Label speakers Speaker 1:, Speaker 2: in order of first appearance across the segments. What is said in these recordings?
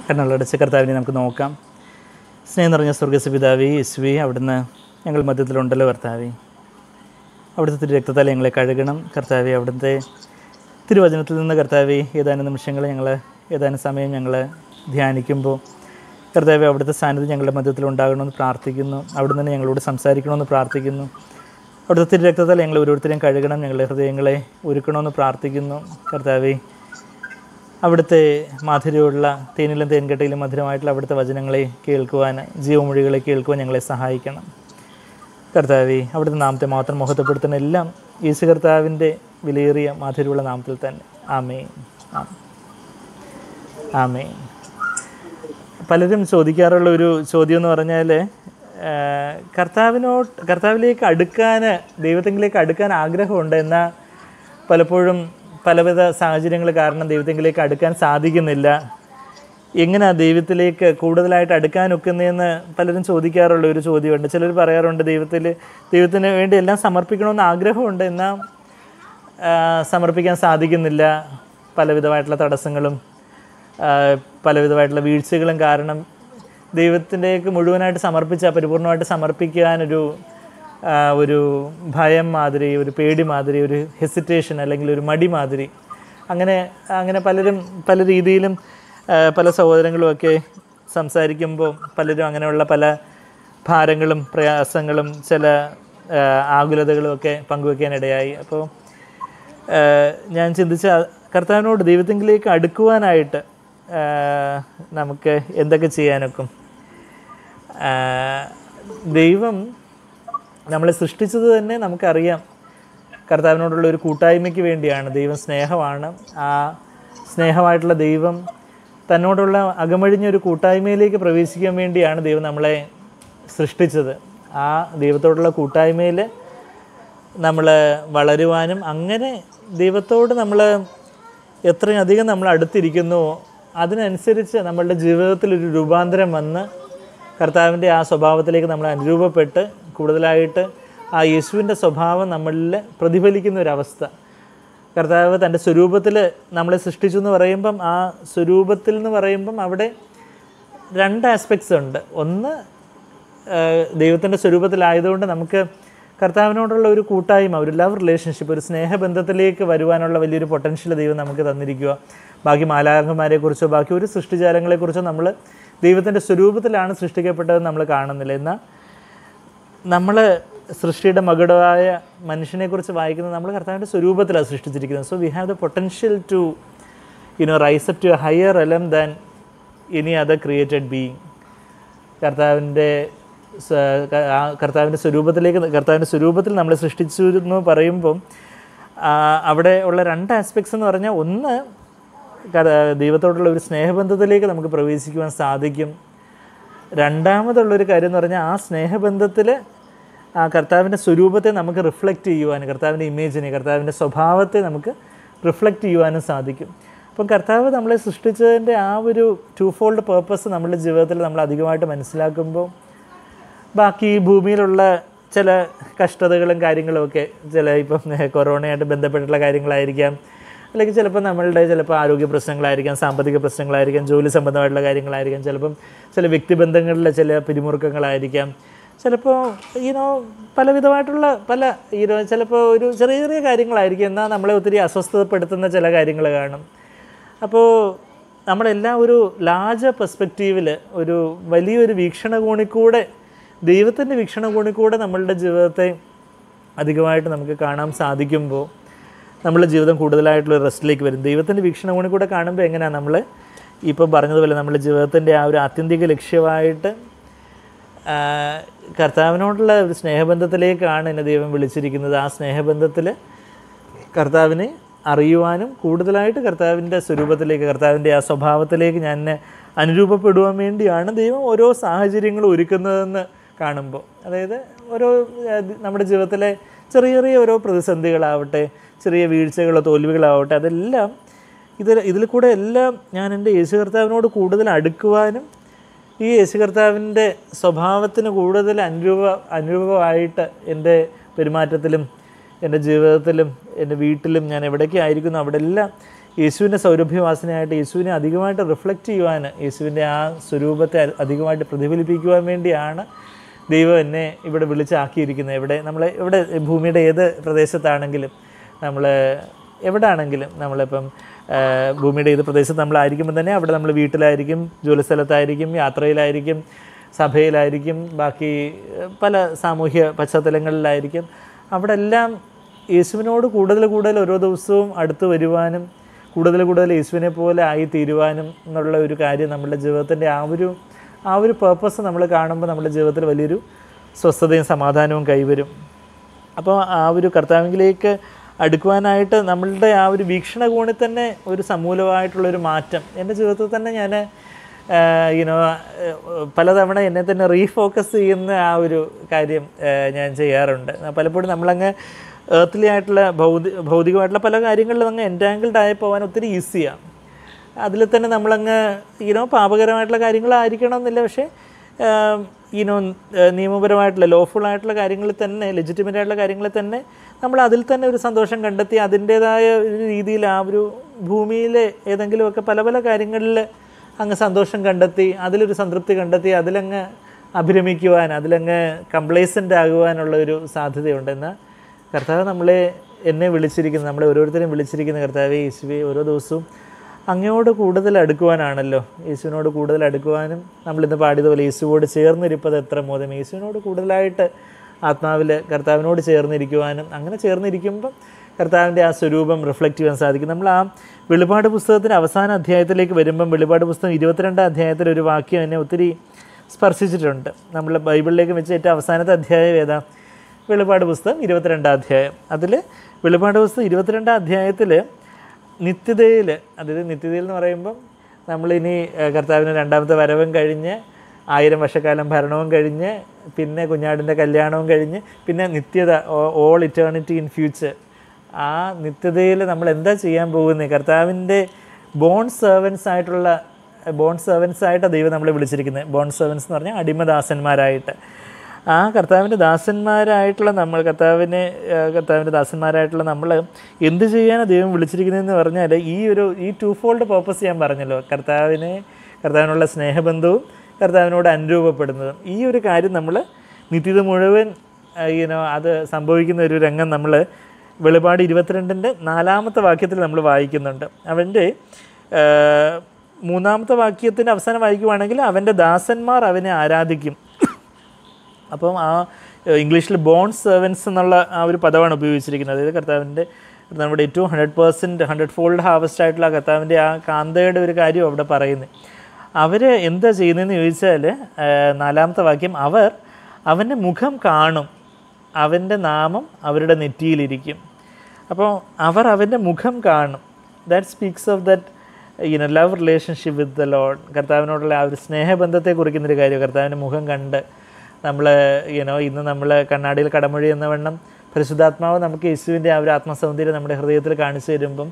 Speaker 1: കണ്ണുകളടച്ച കർത്താവിനെ നമുക്ക് നോക്കാം സ്നേഹം നിറഞ്ഞ സ്വർഗസ്യ പിതാവേ യേശുവേ അവിടുന്ന് ഞങ്ങൾ മധ്യത്തിലുണ്ടല്ലോ കർത്താവേ അവിടുത്തെ തിരു രക്തത്താൽ ഞങ്ങളെ കഴുകണം കർത്താവെ അവിടുത്തെ തിരുവചനത്തിൽ നിന്ന് കർത്താവെ ഏതാനും നിമിഷങ്ങൾ ഞങ്ങൾ ഏതാനും സമയം ഞങ്ങൾ ധ്യാനിക്കുമ്പോൾ കർത്താവെ അവിടുത്തെ സാന്നിധ്യം ഞങ്ങളുടെ മധ്യത്തിൽ ഉണ്ടാകണമെന്ന് പ്രാർത്ഥിക്കുന്നു അവിടുന്ന് തന്നെ ഞങ്ങളോട് സംസാരിക്കണമെന്ന് പ്രാർത്ഥിക്കുന്നു അവിടുത്തെ തിരു രക്തത്താൽ ഞങ്ങൾ ഓരോരുത്തരെയും കഴുകണം ഞങ്ങളുടെ ഹൃദയങ്ങളെ ഒരുക്കണമെന്ന് പ്രാർത്ഥിക്കുന്നു കർത്താവെ അവിടുത്തെ മാധുര്യമുള്ള തേനിലും തേൻകട്ടയിലും മധുരമായിട്ടുള്ള അവിടുത്തെ വചനങ്ങളെ കേൾക്കുവാൻ ജീവമൊഴികളെ കേൾക്കുവാൻ ഞങ്ങളെ സഹായിക്കണം കർത്താവെ അവിടുത്തെ നാമത്തെ മാത്രം മഹത്വപ്പെടുത്തുന്ന എല്ലാം യേശു കർത്താവിൻ്റെ വിലയേറിയ മാധുര്യമുള്ള നാമത്തിൽ തന്നെ ആമേ ആം. ആമേ പലരും ചോദിക്കാറുള്ള ഒരു ചോദ്യം എന്ന് പറഞ്ഞാൽ കർത്താവിനോട് കർത്താവിലേക്ക് അടുക്കാൻ ദൈവത്തെങ്കിലേക്ക് അടുക്കാൻ ആഗ്രഹമുണ്ട് എന്നാൽ പലപ്പോഴും പലവിധ സാഹചര്യങ്ങൾ കാരണം ദൈവത്തെങ്കിലേക്ക് അടുക്കാൻ സാധിക്കുന്നില്ല എങ്ങനെയാ ദൈവത്തിലേക്ക് കൂടുതലായിട്ട് അടുക്കാൻ ഒക്കുന്നതെന്ന് പലരും ചോദിക്കാറുള്ള ഒരു ചോദ്യമുണ്ട് ചിലർ പറയാറുണ്ട് ദൈവത്തിൽ ദൈവത്തിന് വേണ്ടി എല്ലാം സമർപ്പിക്കണമെന്ന് ആഗ്രഹമുണ്ട് എന്നാൽ ആ, സമർപ്പിക്കാൻ സാധിക്കുന്നില്ല പലവിധമായിട്ടുള്ള തടസ്സങ്ങളും ആ, പലവിധമായിട്ടുള്ള വീഴ്ചകളും കാരണം ദൈവത്തിലേക്ക് മുഴുവനായിട്ട് സമർപ്പിച്ച പരിപൂർണമായിട്ട് സമർപ്പിക്കാനൊരു ആ, ഒരു ഭയം മാതിരി ഒരു പേടി മാതിരി ഒരു ഹെസിറ്റേഷൻ അല്ലെങ്കിൽ ഒരു മടി മാതിരി അങ്ങനെ അങ്ങനെ പലരും പല രീതിയിലും ആ, പല സഹോദരങ്ങളുമൊക്കെ സംസാരിക്കുമ്പോൾ പലരും അങ്ങനെയുള്ള പല ഭാരങ്ങളും പ്രയാസങ്ങളും ചില ആ, ആകുലതകളും ഒക്കെ പങ്കുവെക്കാനിടയായി അപ്പോൾ ആ, ഞാൻ ചിന്തിച്ച കർത്താവിനോട് ദൈവത്തെങ്കിലേക്ക് അടുക്കുവാനായിട്ട് ആ, നമുക്ക് എന്തൊക്കെ ചെയ്യാനൊക്കും ആ, ദൈവം നമ്മളെ സൃഷ്ടിച്ചത് തന്നെ നമുക്കറിയാം കർത്താവിനോടുള്ള ഒരു കൂട്ടായ്മയ്ക്ക് വേണ്ടിയാണ് ദൈവം സ്നേഹമാണ് ആ സ്നേഹമായിട്ടുള്ള ദൈവം തന്നോടുള്ള അകമഴിഞ്ഞ ഒരു കൂട്ടായ്മയിലേക്ക് പ്രവേശിക്കാൻ വേണ്ടിയാണ് ദൈവം നമ്മളെ സൃഷ്ടിച്ചത് ആ ദൈവത്തോടുള്ള കൂട്ടായ്മയിൽ നമ്മൾ വളരുവാനും അങ്ങനെ ദൈവത്തോട് നമ്മൾ എത്രയും അധികം നമ്മൾ അടുത്തിരിക്കുന്നുവോ അതിനനുസരിച്ച് നമ്മളുടെ ജീവിതത്തിൽ ഒരു രൂപാന്തരം വന്ന് കർത്താവിൻ്റെ ആ സ്വഭാവത്തിലേക്ക് നമ്മൾ അനുരൂപപ്പെട്ട് കൂടുതലായിട്ട് ആ യേശുവിൻ്റെ സ്വഭാവം നമ്മളിൽ പ്രതിഫലിക്കുന്ന ഒരവസ്ഥ കർത്താവ് തൻ്റെ സ്വരൂപത്തിൽ നമ്മളെ സൃഷ്ടിച്ചു എന്ന് പറയുമ്പം ആ സ്വരൂപത്തിൽ എന്ന് പറയുമ്പം അവിടെ രണ്ട് ആസ്പെക്ട്സ് ഉണ്ട് ഒന്ന് ദൈവത്തിൻ്റെ സ്വരൂപത്തിലായതുകൊണ്ട് നമുക്ക് കർത്താവിനോടുള്ള ഒരു കൂട്ടായ്മ ഒരു ലവ് റിലേഷൻഷിപ്പ് ഒരു സ്നേഹബന്ധത്തിലേക്ക് വരുവാനുള്ള വലിയൊരു പൊട്ടൻഷ്യൽ ദൈവം നമുക്ക് തന്നിരിക്കുക ബാക്കി മാലാഖന്മാരെക്കുറിച്ചോ ബാക്കി ഒരു സൃഷ്ടിജാലങ്ങളെക്കുറിച്ചോ നമ്മൾ ദൈവത്തിൻ്റെ സ്വരൂപത്തിലാണ് സൃഷ്ടിക്കപ്പെട്ടതെന്ന് നമ്മൾ കാണുന്നില്ല എന്നാൽ നമ്മൾ സൃഷ്ടിയുടെ മകുടമായ മനുഷ്യനെക്കുറിച്ച് വായിക്കുന്നത് നമ്മൾ കർത്താവിൻ്റെ സ്വരൂപത്തിലാണ് സൃഷ്ടിച്ചിരിക്കുന്നത് so we have the potential to you know rise up to a higher realm than any other created being കർത്താവിൻ്റെ സ- ക- ആ കർത്താവിൻ്റെ സ്വരൂപത്തിലേക്ക് കർത്താവിൻ്റെ സ്വരൂപത്തിൽ നമ്മളെ സൃഷ്ടിച്ചു എന്ന് പറയുമ്പം ആ, അവിടെ ഉള്ള രണ്ട് ആസ്പെക്ട്സ് എന്ന് പറഞ്ഞാൽ ഒന്ന് കർ- ദൈവത്തോടുള്ള ഒരു സ്നേഹബന്ധത്തിലേക്ക് നമുക്ക് പ്രവേശിക്കുവാൻ സാധിക്കും രണ്ടാമതുള്ളൊരു കാര്യം എന്ന് പറഞ്ഞാൽ ആ സ്നേഹബന്ധത്തിൽ ആ കർത്താവിൻ്റെ സ്വരൂപത്തെ നമുക്ക് റിഫ്ലക്റ്റ് ചെയ്യുവാനും കർത്താവിൻ്റെ ഇമേജിനെ കർത്താവിൻ്റെ സ്വഭാവത്തെ നമുക്ക് റിഫ്ലക്റ്റ് ചെയ്യുവാനും സാധിക്കും അപ്പം കർത്താവ് നമ്മളെ സൃഷ്ടിച്ചതിൻ്റെ ആ ഒരു ടു ഫോൾഡ് പേർപ്പസ് നമ്മുടെ ജീവിതത്തിൽ നമ്മൾ അധികമായിട്ട് മനസ്സിലാക്കുമ്പോൾ ബാക്കി ഈ ഭൂമിയിലുള്ള ചില കഷ്ടതകളും കാര്യങ്ങളും ഒക്കെ ചില ഇപ്പം കൊറോണയായിട്ട് ബന്ധപ്പെട്ടുള്ള കാര്യങ്ങളായിരിക്കാം അല്ലെങ്കിൽ ചിലപ്പോൾ നമ്മളുടെ ചിലപ്പോൾ ആരോഗ്യ പ്രശ്നങ്ങളായിരിക്കാം സാമ്പത്തിക പ്രശ്നങ്ങളായിരിക്കാം ജോലി സംബന്ധമായിട്ടുള്ള കാര്യങ്ങളായിരിക്കാം ചിലപ്പം ചില വ്യക്തിബന്ധങ്ങളിലെ ചില പിരിമുറുക്കങ്ങളായിരിക്കാം ചിലപ്പോൾ ഈനോ പലവിധമായിട്ടുള്ള പല ഈനോ ചിലപ്പോൾ ഒരു ചെറിയ ചെറിയ കാര്യങ്ങളായിരിക്കും എന്നാൽ നമ്മളെ ഒത്തിരി അസ്വസ്ഥതപ്പെടുത്തുന്ന ചില കാര്യങ്ങൾ കാണും അപ്പോൾ നമ്മളെല്ലാം ഒരു ലാർജ് പെർസ്പെക്റ്റീവിൽ ഒരു വലിയൊരു വീക്ഷണകോണിൽ കൂടെ ദൈവത്തിൻ്റെ വീക്ഷണകോണിൽ കൂടെ നമ്മളുടെ ജീവിതത്തെ അധികമായിട്ട് നമുക്ക് കാണാൻ സാധിക്കുമ്പോൾ നമ്മളുടെ ജീവിതം കൂടുതലായിട്ടുള്ള റെസ്റ്റിലേക്ക് വരും ദൈവത്തിൻ്റെ വീക്ഷണകോണിൽ കൂടെ കാണുമ്പോൾ എങ്ങനെയാണ് നമ്മൾ ഇപ്പോൾ പറഞ്ഞതുപോലെ നമ്മുടെ ജീവിതത്തിൻ്റെ ആ ഒരു ആത്യന്തിക ലക്ഷ്യമായിട്ട് ആ, കർത്താവിനോടുള്ള ഒരു സ്നേഹബന്ധത്തിലേക്കാണ് എന്നെ ദൈവം വിളിച്ചിരിക്കുന്നത് ആ സ്നേഹബന്ധത്തിൽ കർത്താവിനെ അറിയുവാനും കൂടുതലായിട്ട് കർത്താവിൻ്റെ സ്വരൂപത്തിലേക്ക് കർത്താവിൻ്റെ ആ സ്വഭാവത്തിലേക്ക് ഞാൻ എന്നെ അനുരൂപപ്പെടുവാൻ വേണ്ടിയാണ് ദൈവം ഓരോ സാഹചര്യങ്ങളും ഒരുക്കുന്നതെന്ന് കാണുമ്പോൾ അതായത് ഓരോ ആ, നമ്മുടെ ജീവിതത്തിലെ ചെറിയ ചെറിയ ഓരോ പ്രതിസന്ധികളാവട്ടെ ചെറിയ വീഴ്ചകളോ തോൽവികളാവട്ടെ അതെല്ലാം ഇതിൽ ഇതിൽ കൂടെ എല്ലാം ഞാൻ എൻ്റെ യേശു കർത്താവിനോട് കൂടുതൽ അടുക്കുവാനും ഈ യേശു കർത്താവിൻ്റെ സ്വഭാവത്തിന് കൂടുതൽ അനുരൂപ അനുരൂപമായിട്ട് എൻ്റെ പെരുമാറ്റത്തിലും എൻ്റെ ജീവിതത്തിലും എൻ്റെ വീട്ടിലും ഞാൻ എവിടേക്ക് ആയിരിക്കുന്നു അവിടെ എല്ലാം യേശുവിൻ്റെ സൗരഭ്യവാസനയായിട്ട് യേശുവിനെ അധികമായിട്ട് റിഫ്ലക്റ്റ് ചെയ്യുവാൻ യേശുവിൻ്റെ ആ സ്വരൂപത്തെ അ- അധികമായിട്ട് പ്രതിഫലിപ്പിക്കുവാൻ വേണ്ടിയാണ് ദൈവം എന്നെ ഇവിടെ വിളിച്ചാക്കിയിരിക്കുന്നത് എവിടെ നമ്മൾ ഇവിടെ ഭൂമിയുടെ ഏത് പ്രദേശത്താണെങ്കിലും നമ്മൾ എവിടെ ആണെങ്കിലും നമ്മളിപ്പം ആ, ഭൂമിയുടെ ഏത് പ്രദേശത്ത് നമ്മളായിരിക്കുമ്പോൾ തന്നെ അവിടെ നമ്മൾ വീട്ടിലായിരിക്കും ജോലിസ്ഥലത്തായിരിക്കും യാത്രയിലായിരിക്കും സഭയിലായിരിക്കും ബാക്കി ഏഹ്, പല സാമൂഹ്യ പശ്ചാത്തലങ്ങളിലായിരിക്കും അവിടെ എല്ലാം യേശുവിനോട് കൂടുതൽ കൂടുതൽ ഓരോ ദിവസവും അടുത്ത് വരുവാനും കൂടുതൽ കൂടുതൽ യേശുവിനെ പോലെ ആയി തീരുവാനും എന്നുള്ള ഒരു കാര്യം നമ്മുടെ ജീവിതത്തിൻ്റെ ആ ഒരു ആ ഒരു പേർപ്പസ് നമ്മൾ കാണുമ്പോൾ നമ്മുടെ ജീവിതത്തിൽ വലിയൊരു സ്വസ്ഥതയും സമാധാനവും കൈവരും അപ്പോൾ ആ ഒരു കർത്താവിലേക്ക് അടുക്കുവാനായിട്ട് നമ്മളുടെ ആ ഒരു വീക്ഷണകോണിൽ തന്നെ ഒരു സമൂലമായിട്ടുള്ളൊരു മാറ്റം എൻ്റെ ജീവിതത്തിൽ തന്നെ ഞാൻ യുനോ പലതവണ എന്നെ തന്നെ റീഫോക്കസ് ചെയ്യുന്ന ആ ഒരു കാര്യം ആ, ഞാൻ ചെയ്യാറുണ്ട് പലപ്പോഴും നമ്മളങ്ങ് ഏർത്ത്ലി ആയിട്ടുള്ള ഭൗതി ഭൗതികമായിട്ടുള്ള പല കാര്യങ്ങളിലും അങ്ങ് എൻറ്റാങ്കിൾഡ് ആയി പോകാൻ ഒത്തിരി ഈസിയാണ് അതിൽ തന്നെ നമ്മളങ്ങ് ഈനോ പാപകരമായിട്ടുള്ള കാര്യങ്ങളായിരിക്കണം എന്നില്ല പക്ഷേ ഈനോ നിയമപരമായിട്ടുള്ള ലോഫുൾ ആയിട്ടുള്ള കാര്യങ്ങളിൽ തന്നെ ലെജിറ്റിമേറ്റ് ആയിട്ടുള്ള കാര്യങ്ങളിൽ തന്നെ നമ്മൾ അതിൽ തന്നെ ഒരു സന്തോഷം കണ്ടെത്തി അതിൻ്റേതായ ഒരു രീതിയിൽ ആ ഒരു ഭൂമിയിലെ ഏതെങ്കിലുമൊക്കെ പല പല കാര്യങ്ങളിൽ അങ്ങ് സന്തോഷം കണ്ടെത്തി അതിലൊരു സംതൃപ്തി കണ്ടെത്തി അതിലങ്ങ് അഭിരമിക്കുവാൻ അതിലങ്ങ് കംപ്ലേസൻ്റ് ആകുവാനുള്ള ഒരു സാധ്യതയുണ്ട് എന്നാൽ കർത്താവ് നമ്മളെ എന്നെ വിളിച്ചിരിക്കുന്ന നമ്മളെ ഓരോരുത്തരെയും വിളിച്ചിരിക്കുന്ന കർത്താവെ യേശുവെ ഓരോ ദിവസവും അങ്ങയോട് കൂടുതൽ അടുക്കുവാനാണല്ലോ യേശുവിനോട് കൂടുതൽ അടുക്കുവാനും നമ്മളിന്ന് പാടിയതുപോലെ യേശുവോട് ചേർന്നിരിപ്പത് എത്ര മോദം യേശുവിനോട് കൂടുതലായിട്ട് ആത്മാവിൽ കർത്താവിനോട് ചേർന്നിരിക്കുവാനും അങ്ങനെ ചേർന്നിരിക്കുമ്പം കർത്താവിൻ്റെ ആ സ്വരൂപം റിഫ്ലക്റ്റ് ചെയ്യാൻ സാധിക്കും നമ്മൾ ആ വെളിപാട് പുസ്തകത്തിൻ്റെ അവസാന അധ്യായത്തിലേക്ക് വരുമ്പം വെളിപാട് പുസ്തകം ഇരുപത്തിരണ്ടാം അധ്യായത്തിൽ ഒരു വാക്യം എന്നെ ഒത്തിരി സ്പർശിച്ചിട്ടുണ്ട് നമ്മൾ ബൈബിളിലേക്ക് വെച്ച് ഏറ്റവും അവസാനത്തെ അധ്യായം ഏതാ വെളിപാട് പുസ്തകം ഇരുപത്തിരണ്ടാം അധ്യായം അതിൽ വെളിപാട് പുസ്തകം ഇരുപത്തിരണ്ടാം അധ്യായത്തിൽ നിത്യതയിൽ അതായത് നിത്യതയിൽ എന്ന് പറയുമ്പം നമ്മളിനി ഏഹ്, കർത്താവിന് രണ്ടാമത്തെ വരവും കഴിഞ്ഞ് ആയിരം വർഷക്കാലം ഭരണവും കഴിഞ്ഞ് പിന്നെ കുഞ്ഞാടിൻ്റെ കല്യാണവും കഴിഞ്ഞ് പിന്നെ നിത്യത ഓൾ ഇറ്റേണിറ്റി ഇൻ ഫ്യൂച്ചർ ആ നിത്യതയിൽ നമ്മൾ എന്താ ചെയ്യാൻ പോകുന്നത് കർത്താവിൻ്റെ ബോൺ സെർവൻസ് ആയിട്ടുള്ള ബോൺ സെർവൻസ് ആയിട്ടാണ് ദൈവം നമ്മളെ വിളിച്ചിരിക്കുന്നത് ബോൺ സെർവൻസ് എന്ന് പറഞ്ഞാൽ അടിമദാസന്മാരായിട്ട് ആ കർത്താവിൻ്റെ ദാസന്മാരായിട്ടുള്ള നമ്മൾ കർത്താവിനെ ആ, കർത്താവിൻ്റെ ദാസന്മാരായിട്ടുള്ള നമ്മൾ എന്ത് ചെയ്യാനാണ് ദൈവം വിളിച്ചിരിക്കുന്നതെന്ന് പറഞ്ഞാൽ ഈ ഒരു ഈ ടു ഫോൾഡ് പർപ്പസ് ഞാൻ പറഞ്ഞല്ലോ കർത്താവിനെ കർത്താവിനുള്ള സ്നേഹബന്ധവും കർത്താവിനോട് അനുരൂപപ്പെടുന്നതും ഈ ഒരു കാര്യം നമ്മൾ നിത്യത മുഴുവൻ ഈനോ അത് സംഭവിക്കുന്ന ഒരു രംഗം നമ്മൾ വെളിപാട് ഇരുപത്തിരണ്ടിൻ്റെ നാലാമത്തെ വാക്യത്തിൽ നമ്മൾ വായിക്കുന്നുണ്ട് അവൻ്റെ ആ, മൂന്നാമത്തെ വാക്യത്തിൻ്റെ അവസാനം വായിക്കുവാണെങ്കിൽ അവൻ്റെ ദാസന്മാർ അവനെ ആരാധിക്കും അപ്പം ആ ഇംഗ്ലീഷിൽ ബോൺ സെർവൻസ് എന്നുള്ള ആ ഒരു പദമാണ് ഉപയോഗിച്ചിരിക്കുന്നത് അതായത് കർത്താവിൻ്റെ നമ്മുടെ ഏറ്റവും hundred percent hundredfold harvest ആയിട്ടുള്ള ആ കർത്താവിൻ്റെ ആ കാന്തയുടെ ഒരു കാര്യം അവിടെ പറയുന്നത് അവർ എന്താ ചെയ്യുന്നതെന്ന് ചോദിച്ചാൽ ആ, നാലാമത്തെ വാക്യം അവർ അവൻ്റെ മുഖം കാണും അവൻ്റെ നാമം അവരുടെ നെറ്റിയിലിരിക്കും അപ്പോൾ അവർ അവൻ്റെ മുഖം കാണും that speaks of that you know love relationship with the Lord കർത്താവിനോടുള്ള ആ ഒരു സ്നേഹബന്ധത്തെ കുറിക്കുന്നൊരു കാര്യം കർത്താവിൻ്റെ മുഖം കണ്ട് നമ്മൾ യുനോ ഇന്ന് നമ്മൾ കണ്ണാടിയിൽ കടമൊഴി എന്ന വണ്ണം പരിശുദ്ധാത്മാവ് നമുക്ക് യേശുവിൻ്റെ ആ ഒരു ആത്മസൗന്ദര്യം നമ്മുടെ ഹൃദയത്തിൽ കാണിച്ചു തരുമ്പം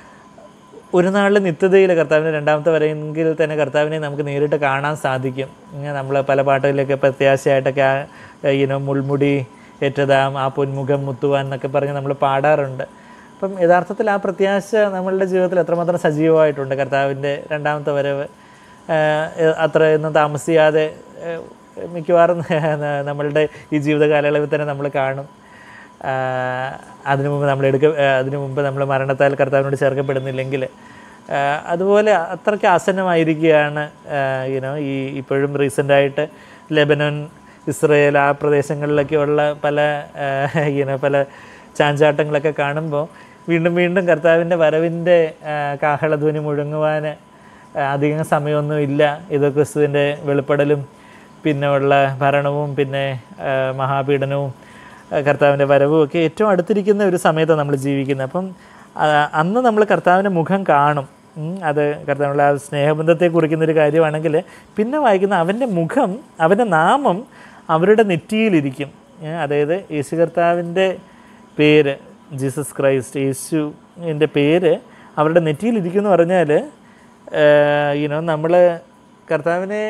Speaker 1: ഒരു നാളിൽ നിത്യതയിൽ കർത്താവിൻ്റെ രണ്ടാമത്തെ വരെയെങ്കിൽ തന്നെ കർത്താവിനെ നമുക്ക് നേരിട്ട് കാണാൻ സാധിക്കും ഇങ്ങനെ നമ്മൾ പല പാട്ടുകളിലൊക്കെ പ്രത്യാശയായിട്ടൊക്കെ ആ ഇനോ മുൾമുടി ഏറ്റതാം ആ പൊന്മുഖം മുത്തുവാൻ എന്നൊക്കെ പറഞ്ഞ് നമ്മൾ പാടാറുണ്ട് അപ്പം യഥാർത്ഥത്തിൽ ആ പ്രത്യാശ നമ്മളുടെ ജീവിതത്തിൽ എത്രമാത്രം സജീവമായിട്ടുണ്ട് കർത്താവിൻ്റെ രണ്ടാമത്തെ വരവ് ആഹ് അത്രയൊന്നും താമസിയാതെ ആഹ് മിക്കവാറും നമ്മളുടെ ഈ ജീവിത കാലയളവിൽ തന്നെ നമ്മൾ കാണും ആഹ് അതിനു മുമ്പ് നമ്മൾ എടുക്ക ആഹ് അതിനു മുമ്പ് നമ്മൾ മരണത്താൽ കർത്താവിനോട് ചേർക്കപ്പെടുന്നില്ലെങ്കിൽ ആഹ് അതുപോലെ അത്രയ്ക്ക് ആസന്നമായിരിക്കുകയാണ് യുനോ ഈ ഇപ്പോഴും റീസെൻ്റായിട്ട് ലെബനൻ ഇസ്രയേൽ ആ പ്രദേശങ്ങളിലൊക്കെ ഉള്ള പല യുനോ പല ചാഞ്ചാട്ടങ്ങളൊക്കെ കാണുമ്പോൾ വീണ്ടും വീണ്ടും കർത്താവിൻ്റെ വരവിൻ്റെ കാഹളധ്വനി മുഴങ്ങുവാൻ അധികം സമയമൊന്നും ഇല്ല ഇത് ക്രിസ്തുവിൻ്റെ വെളിപ്പെടലും പിന്നെ ഉള്ള ഭരണവും പിന്നെ ആ, മഹാപീഡനവും ആ, കർത്താവിൻ്റെ വരവും ഒക്കെ ഏറ്റവും അടുത്തിരിക്കുന്ന ഒരു സമയത്താണ് നമ്മൾ ജീവിക്കുന്നത് അപ്പം ആ, അന്ന് നമ്മൾ കർത്താവിൻ്റെ മുഖം കാണും ഉം, അത് കർത്താവിനുള്ള ആ സ്നേഹബന്ധത്തെ കുറിക്കുന്ന ഒരു കാര്യമാണെങ്കിൽ പിന്നെ വായിക്കുന്ന അവൻ്റെ മുഖം അവൻ്റെ നാമം അവരുടെ നെറ്റിയിലിരിക്കും ഏ, അതായത് യേശു കർത്താവിൻ്റെ പേര് ജീസസ് ക്രൈസ്റ്റ് യേശുവിൻ്റെ പേര് അവരുടെ നെറ്റിയിലിരിക്കും എന്ന് പറഞ്ഞാൽ യുനോ നമ്മൾ കർത്താവിനെ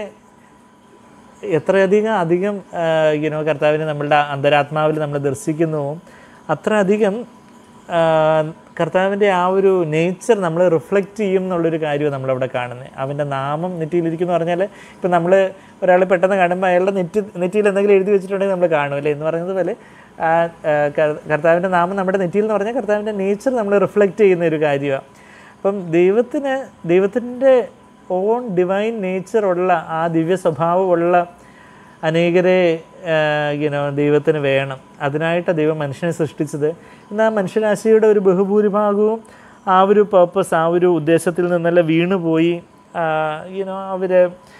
Speaker 1: എത്രയധികം അധികം യുനോ കർത്താവിനെ നമ്മളുടെ അന്തരാത്മാവിൽ നമ്മൾ ദർശിക്കുന്നുവോ അത്രയധികം ആ, കർത്താവിൻ്റെ ആ ഒരു നേച്ചർ നമ്മൾ റിഫ്ലക്റ്റ് ചെയ്യും എന്നുള്ളൊരു കാര്യമാണ് നമ്മളവിടെ കാണുന്നത് അവൻ്റെ നാമം നെറ്റിയിലിരിക്കുന്നു പറഞ്ഞാൽ ഇപ്പം നമ്മൾ ഒരാൾ പെട്ടെന്ന് കാണുമ്പോൾ അയാളുടെ നെറ്റി നെറ്റിയിൽ എന്തെങ്കിലും എഴുതി വെച്ചിട്ടുണ്ടെങ്കിൽ നമ്മൾ കാണുമല്ലേ എന്ന് പറയുന്നത് പോലെ ആ, ആ, കർ- കർത്താവിൻ്റെ നാമം നമ്മുടെ നെറ്റിയിൽ എന്ന് പറഞ്ഞാൽ കർത്താവിൻ്റെ നേച്ചർ നമ്മൾ റിഫ്ലക്റ്റ് ചെയ്യുന്ന ഒരു കാര്യമാണ് അപ്പം ദൈവത്തിന് ദൈവത്തിൻ്റെ ഓൺ ഡിവൈൻ നേച്ചറുള്ള ആ ദിവ്യ സ്വഭാവമുള്ള അനേകരെ യുനോ ദൈവത്തിന് വേണം അതിനായിട്ട് ദൈവം മനുഷ്യനെ സൃഷ്ടിച്ചത് എന്നാൽ മനുഷ്യരാശിയുടെ ഒരു ബഹുഭൂരിഭാഗവും ആ ഒരു പർപ്പസ് ആ ഒരു ഉദ്ദേശത്തിൽ നിന്നെല്ലാം വീണുപോയി യുനോ അവർ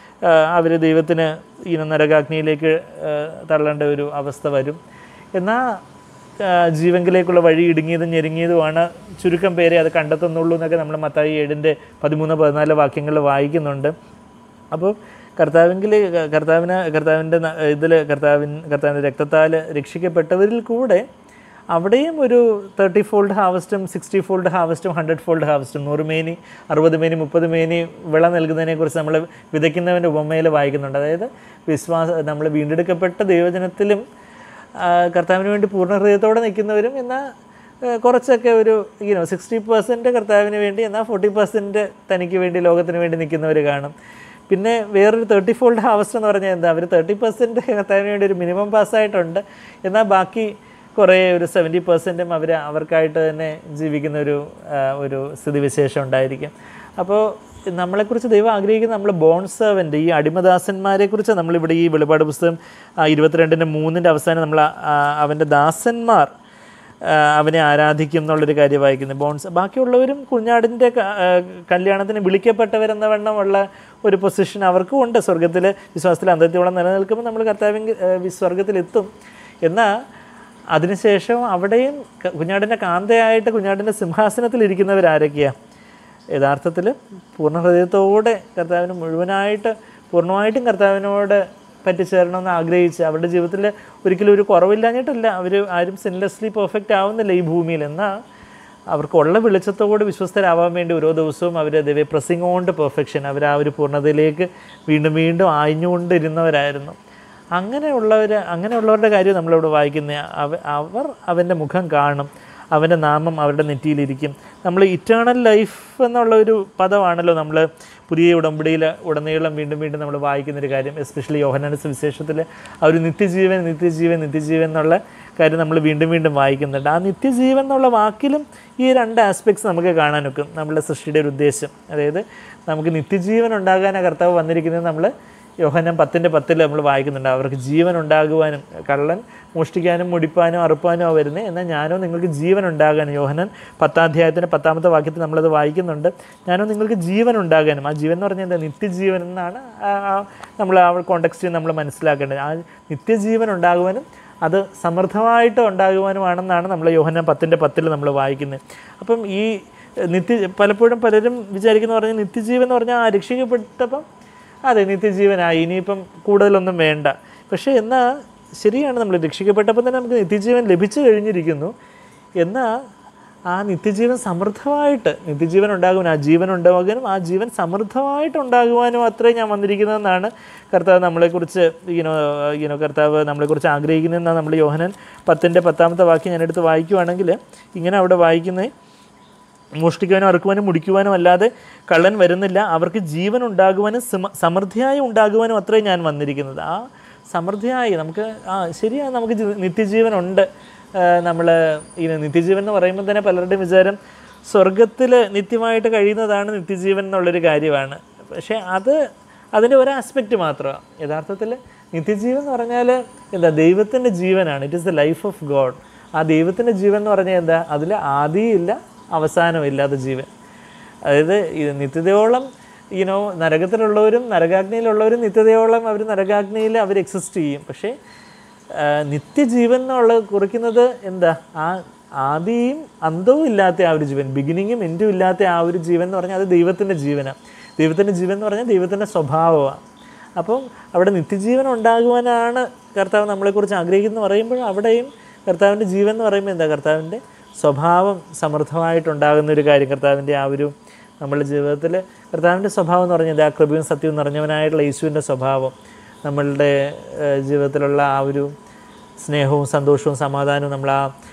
Speaker 1: അവർ ദൈവത്തിന് ഇനോ നരകാഗ്നിയിലേക്ക് ആ, തള്ളേണ്ട ഒരു അവസ്ഥ വരും എന്നാൽ ആ, ജീവങ്കിലേക്കുള്ള വഴി ഇടുങ്ങിയതും ഞെരുങ്ങിയതുമാണ് ചുരുക്കം പേരെ അത് കണ്ടെത്തുന്നുള്ളൂ എന്നൊക്കെ നമ്മൾ മത്തായി ഏഴിൻ്റെ പതിമൂന്ന് പതിനാല് വാക്യങ്ങളിൽ വായിക്കുന്നുണ്ട് അപ്പോൾ കർത്താവിങ്കിൽ കർത്താവിന് കർത്താവിൻ്റെ ഇതിൽ കർത്താവിൻ കർത്താവിൻ്റെ രക്തത്താൽ രക്ഷിക്കപ്പെട്ടവരിൽ കൂടെ അവിടെയും ഒരു തേർട്ടി ഫോൾഡ് ഹാർവസ്റ്റും സിക്സ്റ്റി ഫോൾഡ് ഹാർവസ്റ്റും ഹൺഡ്രഡ് ഫോൾഡ് ഹാർവസ്റ്റും നൂറ് മേനി അറുപത് മേനി മുപ്പത് മേനി വിള നൽകുന്നതിനെക്കുറിച്ച് നമ്മൾ വിതയ്ക്കുന്നവൻ്റെ ഉപമയിൽ വായിക്കുന്നുണ്ട് അതായത് വിശ്വാസ നമ്മൾ വീണ്ടെടുക്കപ്പെട്ട ദൈവജനത്തിലും ആ, കർത്താവിന് വേണ്ടി പൂർണ്ണ ഹൃദയത്തോടെ നിൽക്കുന്നവരും എന്നാൽ ആ, കുറച്ചൊക്കെ ഒരു യുനോ സിക്സ്റ്റി പെർസെൻറ്റ് കർത്താവിന് വേണ്ടി എന്നാൽ ഫോർട്ടി പെർസെൻറ്റ് തനിക്ക് വേണ്ടി ലോകത്തിന് വേണ്ടി നിൽക്കുന്നവർ കാണും പിന്നെ വേറൊരു തേർട്ടി ഫോൾഡ് ഹാവസ്റ്റ് എന്ന് പറഞ്ഞാൽ എന്താ അവർ തേർട്ടി പെർസെൻറ്റ് കർത്താവിന് വേണ്ടി ഒരു മിനിമം പാസ്സായിട്ടുണ്ട് എന്നാൽ ബാക്കി കുറേ ഒരു സെവൻറ്റി പെർസെൻറ്റും അവർ അവർക്കായിട്ട് തന്നെ ജീവിക്കുന്ന ഒരു ആ, ഒരു സ്ഥിതിവിശേഷം ഉണ്ടായിരിക്കും അപ്പോൾ നമ്മളെക്കുറിച്ച് ദൈവം ആഗ്രഹിക്കുന്ന നമ്മൾ ബോൺ സെർവൻ്റ് ഈ അടിമദാസന്മാരെക്കുറിച്ച് നമ്മളിവിടെ ഈ വെളിപാട് പുസ്തകം ആ, ഇരുപത്തിരണ്ടിൻ്റെ മൂന്നിൻ്റെ അവസാനം നമ്മൾ ആ, അവൻ്റെ ദാസന്മാർ ആ, അവനെ ആരാധിക്കും എന്നുള്ളൊരു കാര്യം വായിക്കുന്നത് ബോൺസ് ബാക്കിയുള്ളവരും കുഞ്ഞാടിൻ്റെ ക- ആ, കല്യാണത്തിന് വിളിക്കപ്പെട്ടവരെന്ന വണ്ണമുള്ള ഒരു പൊസിഷൻ അവർക്കും ഉണ്ട് സ്വർഗത്തിൽ വിശ്വാസത്തിൽ അന്തത്തോളം നിലനിൽക്കുമ്പോൾ നമ്മൾ കർത്താവിൻ സ്വർഗത്തിലെത്തും എന്നാൽ അതിനുശേഷം അവിടെയും ക- കുഞ്ഞാടിൻ്റെ കാന്തയായിട്ട് കുഞ്ഞാടിൻ്റെ സിംഹാസനത്തിൽ ഇരിക്കുന്നവരാരൊക്കെയാണ് യഥാർത്ഥത്തിൽ പൂർണ്ണ ഹൃദയത്തോടെ കർത്താവിന് മുഴുവനായിട്ട് പൂർണ്ണമായിട്ടും കർത്താവിനോട് പറ്റിച്ചേരണമെന്ന് ആഗ്രഹിച്ച് അവരുടെ ജീവിതത്തിൽ ഒരിക്കലും ഒരു കുറവില്ലാഞ്ഞിട്ടല്ല അവർ ആരും സിൻലെസ്ലി പെർഫെക്റ്റ് ആവുന്നില്ല ഈ ഭൂമിയിൽ എന്നാൽ അവർക്കുള്ള വെളിച്ചത്തോട് വിശ്വസ്തരാവാൻ വേണ്ടി ഓരോ ദിവസവും അവർ ദൈവ പ്രസിംഗ് കൊണ്ട് പെർഫെക്ഷൻ അവർ ആ ഒരു പൂർണ്ണതയിലേക്ക് വീണ്ടും വീണ്ടും ആഞ്ഞുകൊണ്ടിരുന്നവരായിരുന്നു അങ്ങനെയുള്ളവർ അങ്ങനെയുള്ളവരുടെ കാര്യം നമ്മളിവിടെ വായിക്കുന്നത് അവ അവർ അവൻ്റെ മുഖം കാണും അവൻ്റെ നാമം അവരുടെ നെറ്റിയിലിരിക്കും നമ്മൾ ഇറ്റേണൽ ലൈഫ് എന്നുള്ള ഒരു പദമാണല്ലോ നമ്മൾ പുതിയ ഉടമ്പടിയിൽ ഉടനീളം വീണ്ടും വീണ്ടും നമ്മൾ വായിക്കുന്നൊരു കാര്യം എസ്പെഷ്യലി യോഹനാനസ് വിശേഷത്തിൽ ആ ഒരു നിത്യജീവൻ നിത്യജീവൻ നിത്യജീവൻ എന്നുള്ള കാര്യം നമ്മൾ വീണ്ടും വീണ്ടും വായിക്കുന്നുണ്ട് ആ നിത്യജീവൻ എന്നുള്ള വാക്കിലും ഈ രണ്ട് ആസ്പെക്ട്സ് നമുക്ക് കാണാനൊക്കും നമ്മുടെ സൃഷ്ടിയുടെ ഒരു ഉദ്ദേശം അതായത് നമുക്ക് നിത്യജീവൻ ഉണ്ടാകാനാണ് കർത്താവ് വന്നിരിക്കുന്നത് നമ്മൾ യോഹനം പത്തിൻ്റെ പത്തിൽ നമ്മൾ വായിക്കുന്നുണ്ട് അവർക്ക് ജീവൻ ഉണ്ടാകുവാനും കള്ളൻ മോഷ്ടിക്കാനും മുടിപ്പാനും അറുപ്പാനും ആ വരുന്നത് എന്നാൽ ഞാനോ നിങ്ങൾക്ക് ജീവൻ ഉണ്ടാകാനും യോഹനൻ പത്താധ്യായത്തിൻ്റെ പത്താമത്തെ വാക്യത്തിൽ നമ്മളത് വായിക്കുന്നുണ്ട് ഞാനോ നിങ്ങൾക്ക് ജീവൻ ഉണ്ടാകാനും ആ ജീവൻ എന്ന് പറഞ്ഞാൽ എന്താ നിത്യജീവൻ എന്നാണ് ആ- ആ നമ്മൾ ആ കോണ്ടെക്സ്റ്റിൽ നമ്മൾ മനസ്സിലാക്കേണ്ടത് ആ നിത്യജീവൻ ഉണ്ടാകുവാനും അത് സമൃദ്ധമായിട്ട് ഉണ്ടാകുവാനുമാണെന്നാണ് നമ്മൾ യോഹനം പത്തിൻ്റെ പത്തിൽ നമ്മൾ വായിക്കുന്നത് അപ്പം ഈ നിത്യ പലപ്പോഴും പലരും വിചാരിക്കുന്ന പറഞ്ഞാൽ നിത്യജീവൻ എന്ന് പറഞ്ഞാൽ ആ രക്ഷിക്കപ്പെട്ടപ്പം അതെ നിത്യജീവനായി ഇനിയിപ്പം കൂടുതലൊന്നും വേണ്ട പക്ഷേ എന്നാൽ ശരിയാണ് നമ്മൾ രക്ഷിക്കപ്പെട്ടപ്പോൾ തന്നെ നമുക്ക് നിത്യജീവൻ ലഭിച്ചു കഴിഞ്ഞിരിക്കുന്നു എന്നാൽ ആ നിത്യജീവൻ സമൃദ്ധമായിട്ട് നിത്യജീവൻ ഉണ്ടാകുവാനും ആ ജീവൻ ഉണ്ടാകാനും ആ ജീവൻ സമൃദ്ധമായിട്ട് ഉണ്ടാകുവാനും അത്രേ ഞാൻ വന്നിരിക്കുന്നതെന്നാണ് കർത്താവ് നമ്മളെക്കുറിച്ച് ഇനോ ഇനോ കർത്താവ് നമ്മളെക്കുറിച്ച് ആഗ്രഹിക്കുന്നതെന്നാണ് നമ്മൾ യോഹനൻ പത്തിൻ്റെ പത്താമത്തെ വാക്യം ഞാനെടുത്ത് വായിക്കുവാണെങ്കിൽ ഇങ്ങനെ അവിടെ വായിക്കുന്നത് മോഷ്ടിക്കുവാനും അറുക്കുവാനും മുടിക്കുവാനും അല്ലാതെ കള്ളൻ വരുന്നില്ല അവർക്ക് ജീവൻ ഉണ്ടാകുവാനും സമ- സമൃദ്ധിയായി ഉണ്ടാകുവാനും അത്രയും ഞാൻ വന്നിരിക്കുന്നത് ആ സമൃദ്ധിയായി നമുക്ക് ആ ശരിയാണ് നമുക്ക് ജി- നിത്യജീവനുണ്ട് നമ്മൾ ഈ നിത്യജീവൻ എന്ന് പറയുമ്പോൾ തന്നെ പലരുടെയും വിചാരം സ്വർഗത്തിൽ നിത്യമായിട്ട് കഴിയുന്നതാണ് നിത്യജീവൻ എന്നുള്ളൊരു കാര്യമാണ് പക്ഷേ അത് അതിൻ്റെ ഒരു ആസ്പെക്റ്റ് മാത്രമാണ് യഥാർത്ഥത്തിൽ നിത്യജീവൻ എന്ന് പറഞ്ഞാൽ എന്താ ദൈവത്തിൻ്റെ ജീവനാണ് it is the life of God ആ ദൈവത്തിൻ്റെ ജീവൻ എന്ന് പറഞ്ഞാൽ എന്താ അതിൽ ആദിയില്ല അവസാനമില്ലാത്ത ജീവൻ അതായത് ഈ നിത്യതയോളം യുനോ നരകത്തിലുള്ളവരും നരകാഗ്നിയിലുള്ളവരും നിത്യതയോളം അവർ നരകാഗ്നിയിൽ അവർ എക്സിസ്റ്റ് ചെയ്യും പക്ഷേ ആ, നിത്യജീവൻ എന്നുള്ള കുറിക്കുന്നത് എന്താ ആ ആദിയും അന്തവും ഇല്ലാത്ത ആ ഒരു ജീവൻ ബിഗിനിങ്ങും എൻഡും ഇല്ലാത്ത ആ ഒരു ജീവൻ എന്ന് പറഞ്ഞാൽ അത് ദൈവത്തിൻ്റെ ജീവനാണ് ദൈവത്തിൻ്റെ ജീവൻ എന്ന് പറഞ്ഞാൽ ദൈവത്തിൻ്റെ സ്വഭാവമാണ് അപ്പം അവിടെ നിത്യജീവൻ ഉണ്ടാകുവാനാണ് കർത്താവ് നമ്മളെക്കുറിച്ച് ആഗ്രഹിക്കുന്നു പറയുമ്പോൾ അവിടെയും കർത്താവിൻ്റെ ജീവൻ എന്ന് പറയുമ്പോൾ എന്താ കർത്താവിൻ്റെ സ്വഭാവം സമൃദ്ധമായിട്ടുണ്ടാകുന്ന ഒരു കാര്യം കർത്താവിൻ്റെ ആ ഒരു നമ്മളുടെ ജീവിതത്തിൽ കർത്താവിൻ്റെ സ്വഭാവം എന്ന് പറഞ്ഞാൽ ആ കൃപയും സത്യവും നിറഞ്ഞവനായിട്ടുള്ള യേശുവിൻ്റെ സ്വഭാവം നമ്മളുടെ ഏഹ്, ജീവിതത്തിലുള്ള ആ ഒരു സ്നേഹവും സന്തോഷവും സമാധാനവും നമ്മൾ ആ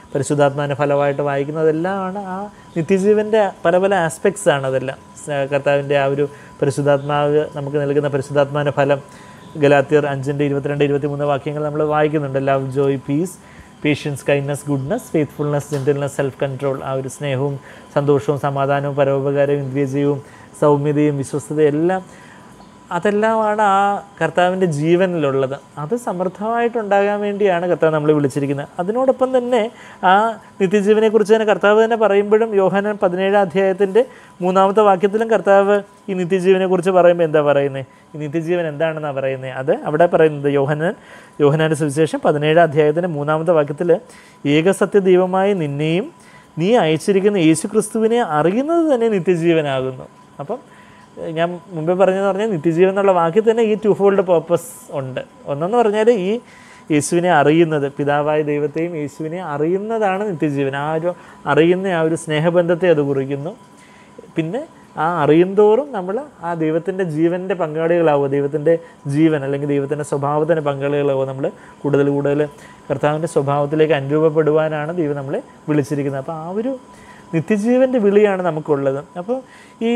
Speaker 1: പരിശുദ്ധാത്മാവിൻ്റെ ഫലമായിട്ട് വായിക്കുന്നതെല്ലാമാണ് ആ നിത്യജീവൻ്റെ പല പല ആസ്പെക്ട്സ് ആണ് അതെല്ലാം സ് കർത്താവിൻ്റെ ആ ഒരു പരിശുദ്ധാത്മാവ് നമുക്ക് നൽകുന്ന പരിശുദ്ധാത്മാവിൻ്റെ ഫലം ഗലാത്തിയർ അഞ്ചിൻ്റെ ഇരുപത്തിരണ്ട് ഇരുപത്തിമൂന്ന് വാക്യങ്ങൾ നമ്മൾ വായിക്കുന്നുണ്ട് love joy peace patience kindness goodness faithfulness gentleness self control ആ ഒരു സ്നേഹവും സന്തോഷവും സമാധാനവും പരോപകാരവും ഇന്ദ്രിയജയവും സൗമ്യതയും വിശ്വസ്തതയും എല്ലാം അതെല്ലാമാണ് ആ കർത്താവിൻ്റെ ജീവനിലുള്ളത് അത് സമൃദ്ധമായിട്ടുണ്ടാകാൻ വേണ്ടിയാണ് കർത്താവ് നമ്മളെ വിളിച്ചിരിക്കുന്നത് അതിനോടൊപ്പം തന്നെ ആ നിത്യജീവനെക്കുറിച്ച് തന്നെ കർത്താവ് തന്നെ പറയുമ്പോഴും യോഹനൻ പതിനേഴാം അധ്യായത്തിൻ്റെ മൂന്നാമത്തെ വാക്യത്തിലും കർത്താവ് ഈ നിത്യജീവനെക്കുറിച്ച് പറയുമ്പോൾ എന്താ പറയുന്നത് ഈ നിത്യജീവൻ എന്താണെന്നാണ് പറയുന്നത് അത് അവിടെ പറയുന്നത് യോഹനൻ യോഹനാൻ്റെ സുവിശേഷം പതിനേഴാം അധ്യായത്തിൻ്റെ മൂന്നാമത്തെ വാക്യത്തിൽ ഏകസത്യ ദൈവമായി നിന്നെയും നീ അയച്ചിരിക്കുന്ന യേശു ക്രിസ്തുവിനെ അറിയുന്നത് തന്നെ നിത്യജീവനാകുന്നു അപ്പം ഏഹ് ഞാൻ മുമ്പേ പറഞ്ഞതെന്ന് പറഞ്ഞാൽ നിത്യജീവൻ എന്നുള്ള വാക്കിൽ തന്നെ ഈ ടു ഫോൾഡ് പർപ്പസ് ഉണ്ട് ഒന്നെന്ന് പറഞ്ഞാൽ ഈ യേശുവിനെ അറിയുന്നത് പിതാവായ ദൈവത്തെയും യേശുവിനെ അറിയുന്നതാണ് നിത്യജീവൻ ആ ഒരു അറിയുന്ന ആ ഒരു സ്നേഹബന്ധത്തെ അത് കുറിക്കുന്നു പിന്നെ ആ അറിയുന്തോറും നമ്മൾ ആ ദൈവത്തിൻ്റെ ജീവൻ്റെ പങ്കാളികളാവുക ദൈവത്തിൻ്റെ ജീവൻ അല്ലെങ്കിൽ ദൈവത്തിൻ്റെ സ്വഭാവത്തിൻ്റെ പങ്കാളികളാവുക നമ്മൾ കൂടുതൽ കൂടുതൽ കർത്താവിൻ്റെ സ്വഭാവത്തിലേക്ക് അനുരൂപപ്പെടുവാനാണ് ദൈവം നമ്മളെ വിളിച്ചിരിക്കുന്നത് അപ്പോൾ ആ ഒരു നിത്യജീവൻ്റെ വിളിയാണ് നമുക്കുള്ളത് അപ്പോൾ ഈ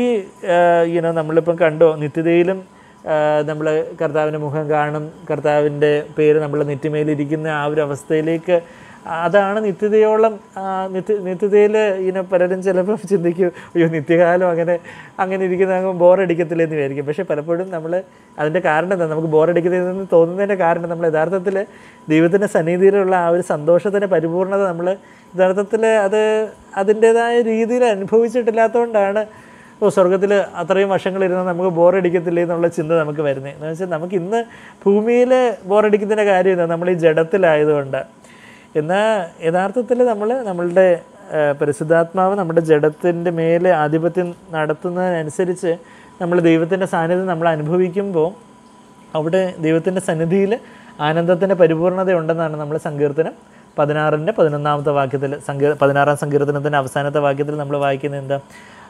Speaker 1: ഇനോ നമ്മളിപ്പം കണ്ടോ നിത്യതയിലും നമ്മൾ കർത്താവിൻ്റെ മുഖം കാണും കർത്താവിൻ്റെ പേര് നമ്മൾ നെറ്റിമേലിരിക്കുന്ന ആ ഒരു അവസ്ഥയിലേക്ക് അതാണ് നിത്യതയോളം ആ, നിത്യ നിത്യതയിൽ ഇങ്ങനെ പലരും ചിലപ്പോൾ ചിന്തിക്കും അയ്യോ നിത്യകാലം അങ്ങനെ അങ്ങനെ ഇരിക്കുന്ന അങ്ങ് ബോറടിക്കത്തില്ല എന്ന് വിചാരിക്കും പക്ഷേ പലപ്പോഴും നമ്മൾ അതിൻ്റെ കാരണം എന്താ നമുക്ക് ബോറടിക്കുന്നതെന്ന് തോന്നുന്നതിൻ്റെ കാരണം നമ്മൾ യഥാർത്ഥത്തിൽ ദൈവത്തിൻ്റെ സന്നിധിയിലുള്ള ആ ഒരു സന്തോഷത്തിൻ്റെ പരിപൂർണത നമ്മൾ യഥാർത്ഥത്തിൽ അത് അതിൻ്റേതായ രീതിയിൽ അനുഭവിച്ചിട്ടില്ലാത്തതുകൊണ്ടാണ് ഓ സ്വർഗത്തിൽ അത്രയും വർഷങ്ങളിരുന്ന് നമുക്ക് ബോറടിക്കത്തില്ലേ എന്നുള്ള ചിന്ത നമുക്ക് വരുന്നത് എന്ന് വെച്ചാൽ നമുക്ക് ഇന്ന് ഭൂമിയിൽ ബോറടിക്കുന്നതിൻ്റെ കാര്യം എന്താ നമ്മൾ ഈ ജഡത്തിലായതുകൊണ്ട് എന്നാൽ യഥാർത്ഥത്തിൽ നമ്മൾ നമ്മളുടെ ആ, പരിശുദ്ധാത്മാവ് നമ്മുടെ ജഡത്തിൻ്റെ മേലെ ആധിപത്യം നടത്തുന്നതിനനുസരിച്ച് നമ്മൾ ദൈവത്തിൻ്റെ സാന്നിധ്യം നമ്മൾ അനുഭവിക്കുമ്പോൾ അവിടെ ദൈവത്തിൻ്റെ സന്നിധിയിൽ ആനന്ദത്തിൻ്റെ പരിപൂർണത ഉണ്ടെന്നാണ് നമ്മൾ സങ്കീർത്തനം പതിനാറിൻ്റെ പതിനൊന്നാമത്തെ വാക്യത്തിൽ സങ്കീർ പതിനാറാം സങ്കീർത്തനത്തിൻ്റെ അവസാനത്തെ വാക്യത്തിൽ നമ്മൾ വായിക്കുന്നത് എന്താ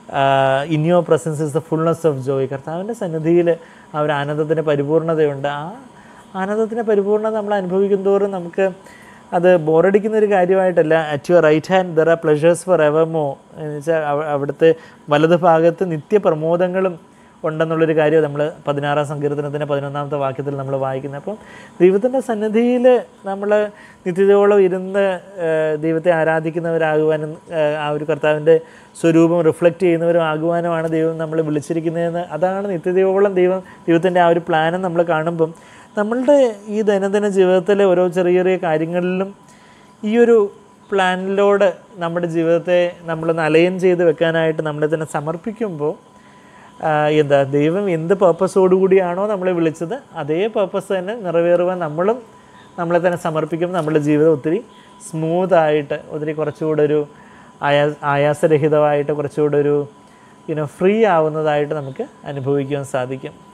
Speaker 1: in your presence is the fullness of joy കർത്താവിൻ്റെ സന്നിധിയിൽ ആ ഒരു ആനന്ദത്തിൻ്റെ പരിപൂർണതയുണ്ട് ആ ആനന്ദത്തിൻ്റെ പരിപൂർണത നമ്മൾ അനുഭവിക്കും തോറും നമുക്ക് അത് ബോറടിക്കുന്ന ഒരു കാര്യമായിട്ടല്ല at your right hand there are pleasures for evermore എന്ന് വെച്ചാൽ അവ- അവിടുത്തെ വലത് ഭാഗത്ത് നിത്യപ്രമോദങ്ങളും ഉണ്ടെന്നുള്ളൊരു കാര്യം നമ്മൾ പതിനാറാം സങ്കീർത്തനത്തിൻ്റെ പതിനൊന്നാമത്തെ വാക്യത്തിൽ നമ്മൾ വായിക്കുന്നത് അപ്പം ദൈവത്തിൻ്റെ സന്നിധിയിൽ നമ്മൾ നിത്യതയോളം ഇരുന്ന് ആ, ദൈവത്തെ ആരാധിക്കുന്നവരാകുവാനും ആ, ആ ഒരു കർത്താവിൻ്റെ സ്വരൂപം റിഫ്ലക്റ്റ് ചെയ്യുന്നവരും ആകുവാനുമാണ് ദൈവം നമ്മൾ വിളിച്ചിരിക്കുന്നതെന്ന് അതാണ് നിത്യതയോളം ദൈവം ദൈവത്തിൻ്റെ ആ ഒരു പ്ലാനും നമ്മൾ കാണുമ്പം നമ്മളുടെ ഈ ദൈനംദിന ജീവിതത്തിലെ ഓരോ ചെറിയ ചെറിയ കാര്യങ്ങളിലും ഈ ഒരു പ്ലാനിലോട് നമ്മുടെ ജീവിതത്തെ നമ്മൾ നലയം ചെയ്ത് വെക്കാനായിട്ട് നമ്മളെ തന്നെ സമർപ്പിക്കുമ്പോൾ ആ, എന്താ ദൈവം എന്ത് പർപ്പസോടു കൂടിയാണോ നമ്മളെ വിളിച്ചത് അതേ പർപ്പസ് തന്നെ നിറവേറുവാൻ നമ്മളും നമ്മളെ തന്നെ സമർപ്പിക്കുമ്പോൾ നമ്മുടെ ജീവിതം ഒത്തിരി സ്മൂത്തായിട്ട് ഒത്തിരി കുറച്ചുകൂടെ ഒരു ആയാ ആയാസരഹിതമായിട്ട് കുറച്ചുകൂടെ ഒരു യുനോ ഫ്രീ ആവുന്നതായിട്ട് നമുക്ക് അനുഭവിക്കുവാൻ സാധിക്കും